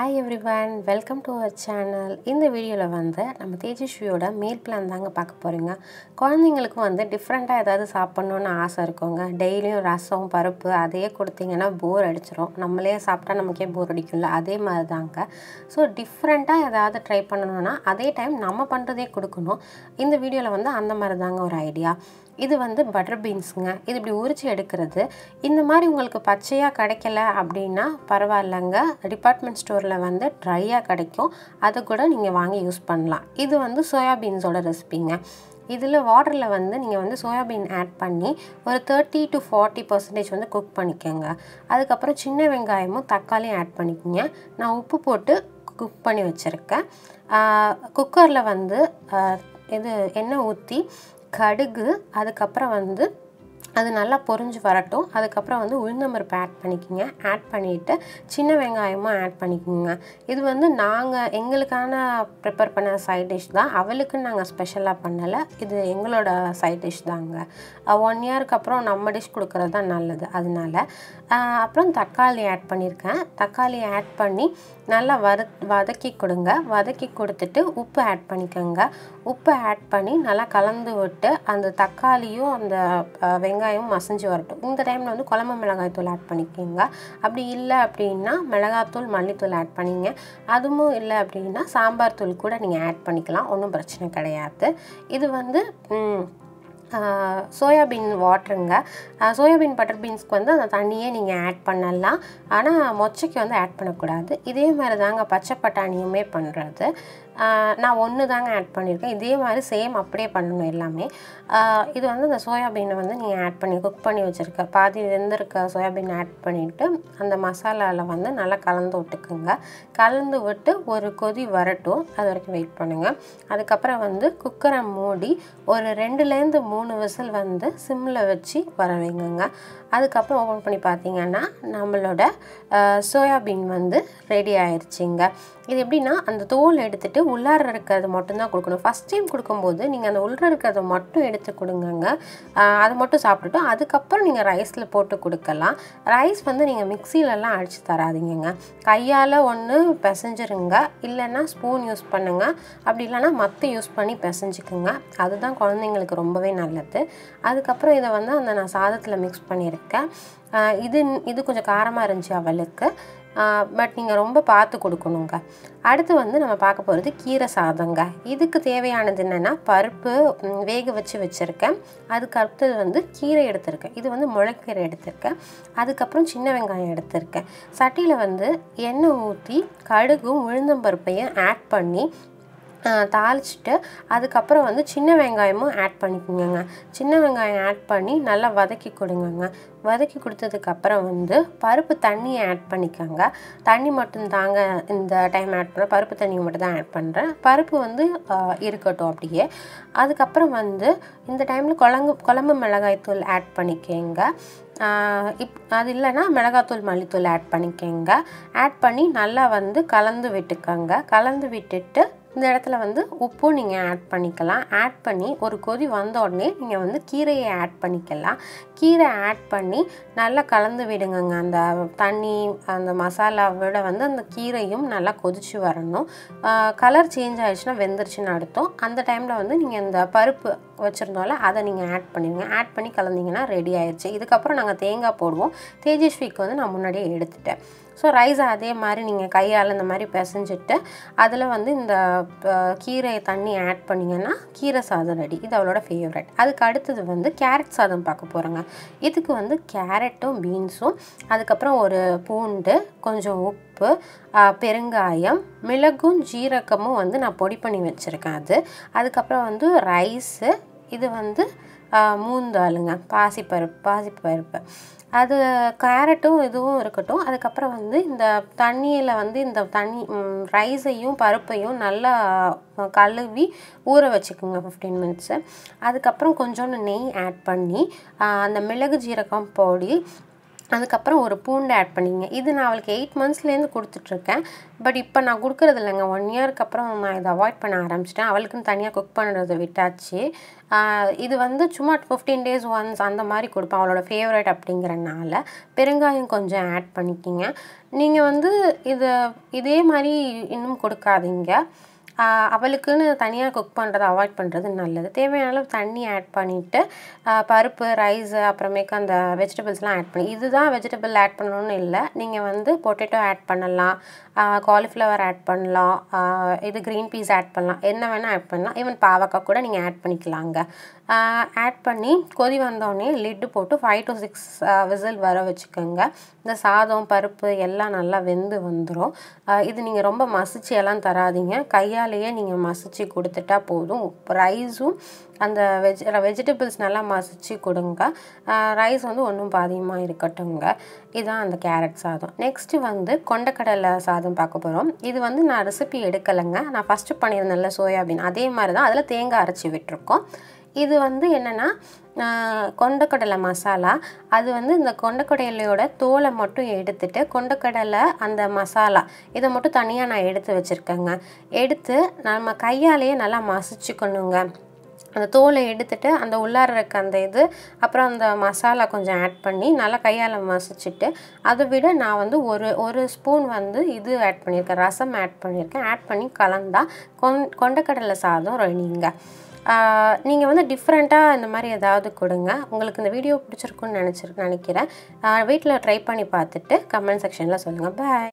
hi everyone welcome to our channel இந்த வீடியோவில் வந்து நம்ம தேஜஸ்வியோட மீல் பிளான் தாங்க பார்க்க போகிறீங்க குழந்தைங்களுக்கும் வந்து டிஃப்ரெண்ட்டாக ஏதாவது சாப்பிட்ணுன்னு ஆசை இருக்குங்க டெய்லியும் ரசம் பருப்பு அதையே கொடுத்தீங்கன்னா போர் அடிச்சிரும் நம்மளே சாப்பிட்டா நமக்கே போர் அடிக்கும்ல அதே மாதிரி தாங்க ஸோ டிஃப்ரெண்ட்டாக ஏதாவது ட்ரை பண்ணணும்னா அதே டைம் நம்ம பண்ணுறதே கொடுக்கணும் இந்த வீடியோவில் வந்து அந்த மாதிரி தாங்க ஒரு ஐடியா இது வந்து பட்டர் பீன்ஸுங்க இது இப்படி உரிச்சு எடுக்கிறது இந்த மாதிரி உங்களுக்கு பச்சையாக கிடைக்கல அப்படின்னா பரவாயில்லைங்க டிபார்ட்மெண்ட் ஸ்டோரில் வந்து ட்ரையாக கிடைக்கும் அதை கூட நீங்கள் வாங்கி யூஸ் பண்ணலாம் இது வந்து சோயாபீன்ஸோட ரெசிபிங்க இதில் வாட்டரில் வந்து நீங்கள் வந்து சோயாபீன் ஆட் பண்ணி ஒரு தேர்ட்டி டு ஃபார்ட்டி பர்சன்டேஜ் வந்து குக் பண்ணிக்கோங்க அதுக்கப்புறம் சின்ன வெங்காயமும் தக்காளியும் ஆட் பண்ணிக்கோங்க நான் உப்பு போட்டு குக் பண்ணி வச்சுருக்கேன் குக்கரில் வந்து இது எண்ணெய் ஊற்றி கடுகு அதுக்கப்புறம் வந்து அது நல்லா பொரிஞ்சு வரட்டும் அதுக்கப்புறம் வந்து உளுந்தம்பருப்பு ஆட் பண்ணிக்கோங்க ஆட் பண்ணிவிட்டு சின்ன வெங்காயமும் ஆட் பண்ணிக்கோங்க இது வந்து நாங்கள் எங்களுக்கான ப்ரிப்பேர் பண்ண சைட் டிஷ் தான் அவளுக்கு நாங்கள் ஸ்பெஷலாக பண்ணலை இது எங்களோட சைட் டிஷ் தாங்க ஒன் இயருக்கு அப்புறம் நம்ம டிஷ் கொடுக்குறது தான் நல்லது அதனால அப்புறம் தக்காளி ஆட் பண்ணியிருக்கேன் தக்காளி ஆட் பண்ணி நல்லா வத வதக்கி கொடுங்க வதக்கி கொடுத்துட்டு உப்பு ஆட் பண்ணிக்கோங்க உப்பு ஆட் பண்ணி நல்லா கலந்து விட்டு அந்த தக்காளியும் அந்த வெங்காயமும் மசிஞ்சு வரட்டும் இந்த டைமில் வந்து குழம்பு மிளகாய் தூள் ஆட் பண்ணிக்கோங்க அப்படி இல்லை அப்படின்னா மிளகாத்தூள் மல்லித்தூள் ஆட் பண்ணிங்க அதுவும் இல்லை அப்படின்னா சாம்பார் தூள் கூட நீங்கள் ஆட் பண்ணிக்கலாம் ஒன்றும் பிரச்சனை கிடையாது இது வந்து சோயாபீன் வாட்டருங்க சோயாபீன் பட்டர் பீன்ஸ்க்கு வந்து அந்த தண்ணியே நீங்கள் ஆட் பண்ணலாம் ஆனால் மொச்சைக்கு வந்து ஆட் பண்ணக்கூடாது இதே மாதிரி தாங்க பச்சை பட்டாணியுமே பண்ணுறது நான் ஒன்று தாங்க ஆட் பண்ணியிருக்கேன் இதே மாதிரி சேம் அப்படியே பண்ணணும் எல்லாமே இது வந்து இந்த சோயாபீனை வந்து நீங்கள் ஆட் பண்ணி குக் பண்ணி வச்சுருக்க பாதி வெந்திருக்க சோயாபீன் ஆட் பண்ணிவிட்டு அந்த மசாலாவில் வந்து நல்லா கலந்து விட்டுக்குங்க கலந்து விட்டு ஒரு கொதி வரட்டும் அது வரைக்கும் வெயிட் பண்ணுங்கள் அதுக்கப்புறம் வந்து குக்கரை மூடி ஒரு ரெண்டுலேருந்து மூணு விசில் வந்து சிம்மில் வச்சு வர வைங்க அதுக்கப்புறம் ஓப்பன் பண்ணி பார்த்தீங்கன்னா நம்மளோட சோயாபீன் வந்து ரெடி ஆயிடுச்சிங்க இது எப்படின்னா அந்த தோல் எடுத்துகிட்டு உள்ளார இருக்கிறது மட்டும்தான் கொடுக்கணும் ஃபஸ்ட் டைம் கொடுக்கும்போது நீங்கள் அந்த உள்ளே இருக்கிறத மட்டும் எடுத்து கொடுங்கங்க அதை மட்டும் சாப்பிட்டுட்டு அதுக்கப்புறம் நீங்கள் ரைஸில் போட்டு கொடுக்கலாம் ரைஸ் வந்து நீங்கள் மிக்சிலெலாம் அடித்து தராதிங்கங்க கையால் ஒன்று பிசைஞ்சிருங்க இல்லைன்னா ஸ்பூன் யூஸ் பண்ணுங்கள் அப்படி இல்லைன்னா மற்ற யூஸ் பண்ணி பிசைஞ்சிக்குங்க அதுதான் குழந்தைங்களுக்கு ரொம்பவே நல்லது அதுக்கப்புறம் இதை வந்து அந்த நான் சாதத்தில் மிக்ஸ் பண்ணியிருக்கேன் இது இது கொஞ்சம் காரமாக இருந்துச்சு அவளுக்கு பட் நீங்கள் ரொம்ப பார்த்து கொடுக்கணுங்க அடுத்து வந்து நம்ம பார்க்க போகிறது கீரை சாதங்க இதுக்கு தேவையானது என்னென்னா பருப்பு வேக வச்சு வச்சுருக்கேன் அதுக்கு அடுத்தது வந்து கீரை எடுத்திருக்கேன் இது வந்து முளைக்கீரை எடுத்திருக்கேன் அதுக்கப்புறம் சின்ன வெங்காயம் எடுத்திருக்கேன் சட்டியில் வந்து எண்ணெய் ஊற்றி கடுகும் உளுந்தம்பருப்பையும் ஆட் பண்ணி தாளிச்சிட்டு அதுக்கப்புறம் வந்து சின்ன வெங்காயமும் ஆட் பண்ணிக்கோங்க சின்ன வெங்காயம் ஆட் பண்ணி நல்லா வதக்கி கொடுங்கங்க வதக்கி கொடுத்ததுக்கப்புறம் வந்து பருப்பு தண்ணியை ஆட் பண்ணிக்கோங்க தண்ணி மட்டும் தாங்க இந்த டைம் ஆட் பண்ணுறேன் பருப்பு தண்ணியை மட்டும் தான் ஆட் பண்ணுறேன் பருப்பு வந்து இருக்கட்டும் அப்படியே அதுக்கப்புறம் வந்து இந்த டைமில் குழம்பு குழம்பு மிளகாய் தூள் ஆட் பண்ணிக்கோங்க இப் அது இல்லைன்னா மிளகாத்தூள் மல்லித்தூள் ஆட் பண்ணிக்கோங்க ஆட் பண்ணி நல்லா வந்து கலந்து விட்டுக்கோங்க கலந்து விட்டுட்டு இந்த இடத்துல வந்து உப்பும் நீங்கள் ஆட் பண்ணிக்கலாம் ஆட் பண்ணி ஒரு கொதி வந்த உடனே நீங்கள் வந்து கீரையை ஆட் பண்ணிக்கலாம் கீரை ஆட் பண்ணி நல்லா கலந்து விடுங்கங்க அந்த தண்ணி அந்த மசாலாவோட வந்து அந்த கீரையும் நல்லா கொதிச்சு வரணும் கலர் சேஞ்ச் ஆகிடுச்சுன்னா வெந்துருச்சுன்னு அர்த்தம் அந்த டைமில் வந்து நீங்கள் இந்த பருப்பு வச்சுருந்தோம்ல அதை நீங்கள் ஆட் பண்ணிடுங்க ஆட் பண்ணி கலந்தீங்கன்னா ரெடி ஆயிடுச்சு இதுக்கப்புறம் நாங்கள் தேங்காய் போடுவோம் தேஜஸ்விக்கு வந்து நான் முன்னாடியே எடுத்துட்டேன் ஸோ ரைஸை அதே மாதிரி நீங்கள் கையால் இந்த மாதிரி பிசைஞ்சிட்டு அதில் வந்து இந்த கீரை தண்ணி ஆட் பண்ணிங்கன்னா கீரை சாதம் ரெடி இது அவளோட ஃபேவரட் அதுக்கு அடுத்தது வந்து கேரட் சாதம் பார்க்க போகிறோங்க இதுக்கு வந்து கேரட்டும் பீன்ஸும் அதுக்கப்புறம் ஒரு பூண்டு கொஞ்சம் உப்பு பெருங்காயம் மிளகும் ஜீரகமும் வந்து நான் பொடி பண்ணி வச்சுருக்கேன் அது அதுக்கப்புறம் வந்து ரைஸு இது வந்து மூந்தாளுங்க பாசிப்பருப்பு பாசிப்பருப்பு அது கேரட்டும் இதுவும் இருக்கட்டும் அதுக்கப்புறம் வந்து இந்த தண்ணியில் வந்து இந்த தண்ணி ரைஸையும் பருப்பையும் நல்லா கழுவி ஊற வச்சுக்கோங்க ஃபிஃப்டீன் மினிட்ஸு அதுக்கப்புறம் கொஞ்சோண்டு நெய் ஆட் பண்ணி அந்த மிளகு ஜீரகம் பொடி அதுக்கப்புறம் ஒரு பூண்டு ஆட் பண்ணிங்க இது நான் அவளுக்கு எயிட் மந்த்ஸ்லேருந்து கொடுத்துட்ருக்கேன் பட் இப்போ நான் கொடுக்குறது இல்லைங்க ஒன் இயருக்கு அப்புறம் நான் இதை அவாய்ட் பண்ண ஆரம்பிச்சிட்டேன் அவளுக்குன்னு தனியாக குக் பண்ணுறதை விட்டாச்சு இது வந்து சும்மா ஃபிஃப்டீன் டேஸ் ஒன்ஸ் அந்த மாதிரி கொடுப்பேன் அவளோட ஃபேவரட் அப்படிங்கிறனால பெருங்காயம் கொஞ்சம் ஆட் பண்ணிக்கிங்க நீங்கள் வந்து இதை இதே மாதிரி இன்னும் கொடுக்காதீங்க அவளுக்குன்னு தனியாக குக் பண்ணுறதை அவாய்ட் பண்ணுறது நல்லது தேவையான அளவு தண்ணி ஆட் பண்ணிவிட்டு பருப்பு ரைஸு அப்புறமேக்கு அந்த வெஜிடபிள்ஸ்லாம் ஆட் பண்ணி இதுதான் வெஜிடபிள் ஆட் பண்ணணும்னு இல்லை நீங்கள் வந்து பொட்டேட்டோ ஆட் பண்ணலாம் காலிஃப்ளவர் ஆட் பண்ணலாம் இது க்ரீன் பீஸ் ஆட் பண்ணலாம் என்ன வேணால் ஆட் பண்ணலாம் ஈவன் பாவக்காய் கூட நீங்கள் ஆட் பண்ணிக்கலாங்க ஆட் பண்ணி கொதி வந்தோடனே லிட்டு போட்டு ஃபைவ் டு சிக்ஸ் விசில் வர வச்சுக்கோங்க இந்த சாதம் பருப்பு எல்லாம் நல்லா வெந்து வந்துடும் இது நீங்கள் ரொம்ப மசிச்சு எல்லாம் தராதிங்க கையாலேயே நீங்கள் மசிச்சு கொடுத்துட்டா போதும் ரைஸும் அந்த வெஜ் வெஜிடபிள்ஸ் நல்லா மசிச்சு கொடுங்க ரைஸ் வந்து ஒன்றும் பாதியமாக இருக்கட்டுங்க இதுதான் அந்த கேரட் சாதம் நெக்ஸ்ட்டு வந்து கொண்டக்கடலை சாதம் பார்க்க போகிறோம் இது வந்து நான் ரெசிபி எடுக்கலைங்க நான் ஃபஸ்ட்டு பண்ணியிருந்தேன்ல சோயாபீன் அதே மாதிரி தான் அதில் தேங்காய் அரைச்சி விட்டுருக்கோம் இது வந்து என்னென்னா கொண்டக்கடலை மசாலா அது வந்து இந்த கொண்டக்கடலையோட தோலை மட்டும் எடுத்துட்டு கொண்டக்கடலை அந்த மசாலா இதை மட்டும் தனியாக நான் எடுத்து வச்சுருக்கேங்க எடுத்து நம்ம கையாலேயே நல்லா மசிச்சுக்கணுங்க அந்த தோலை எடுத்துட்டு அந்த உள்ளார இருக்க அந்த இது அப்புறம் அந்த மசாலா கொஞ்சம் ஆட் பண்ணி நல்லா கையால் மசிச்சுட்டு அதை விட நான் வந்து ஒரு ஒரு ஸ்பூன் வந்து இது ஆட் பண்ணியிருக்கேன் ரசம் ஆட் பண்ணியிருக்கேன் ஆட் பண்ணி கலந்தா கொண் கொண்டக்கடலை சாதம் ரெடிங்க நீங்கள் வந்து டிஃப்ரெண்ட்டாக இந்த மாதிரி ஏதாவது கொடுங்க உங்களுக்கு இந்த வீடியோ பிடிச்சிருக்குன்னு நினச்சிரு நினைக்கிறேன் வீட்டில் ட்ரை பண்ணி பார்த்துட்டு கமெண்ட் செக்ஷனில் சொல்லுங்கள் பாய்